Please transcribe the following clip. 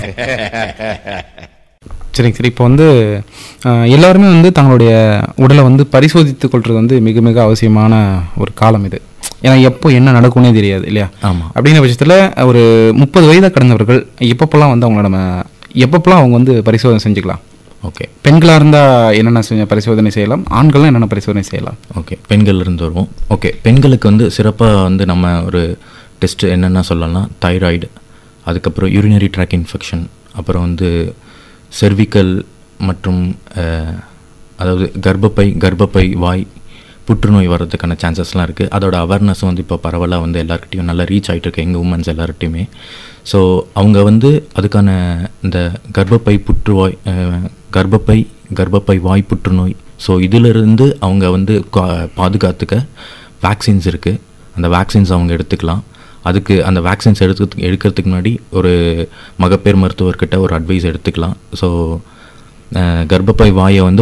சரிங்க சரி இப்போ வந்து அஹ், எல்லாருமே வந்து தங்களுடைய உடலை வந்து பரிசோதித்துக் கொள்வது வந்து மிக மிக அவசியமான ஒரு காலம் இது ஏன்னா எப்போ என்ன நடக்கும்னே தெரியாது இல்லையா ஆமாம் அப்படிங்கிற பட்சத்தில் ஒரு முப்பது வயதை கடந்தவர்கள் எப்பப்பெல்லாம் வந்து அவங்கள நம்ம எப்பப்பெல்லாம் அவங்க வந்து பரிசோதனை செஞ்சுக்கலாம் ஓகே பெண்களாக இருந்தால் என்னென்ன செஞ்ச பரிசோதனை செய்யலாம் ஆண்கள்லாம் என்னென்ன பரிசோதனை செய்யலாம் ஓகே பெண்கள் இருந்து வருவோம் ஓகே பெண்களுக்கு வந்து சிறப்பாக வந்து நம்ம ஒரு டெஸ்ட் என்னென்ன சொல்லலாம் தைராய்டு அதுக்கப்புறம் யூரினரி ட்ராக் இன்ஃபெக்ஷன் அப்புறம் வந்து செர்விக்கல் மற்றும் அஹ், அதாவது கர்ப்பப்பை கர்ப்பப்பை வாய் புற்றுநோய் வர்றதுக்கான சான்சஸ்லாம் இருக்குது அதோட அவேர்னஸ் வந்து இப்போ பரவலாக வந்து எல்லாருக்கிட்டையும் நல்லா ரீச் ஆகிட்டு இருக்கு எங்கள் உமன்ஸ் எல்லார்கிட்டையுமே ஸோ அவங்க வந்து அதுக்கான இந்த கர்ப்பப்பை புற்றுவாய் அஹ், கர்ப்பப்பை கர்ப்பப்பை வாய் புற்றுநோய் ஸோ இதிலிருந்து அவங்க வந்து கா- பாதுகாத்துக்க வேக்சின்ஸ் இருக்குது அந்த வேக்சின்ஸ் அவங்க எடுத்துக்கலாம் அதுக்கு அந்த வேக்சின்ஸ் எடுத்து எடுக்கிறதுக்கு முன்னாடி ஒரு மகப்பேர் மருத்துவர்கிட்ட ஒரு அட்வைஸ் எடுத்துக்கலாம் ஸோ கர்ப்பப்பை வாயை வந்து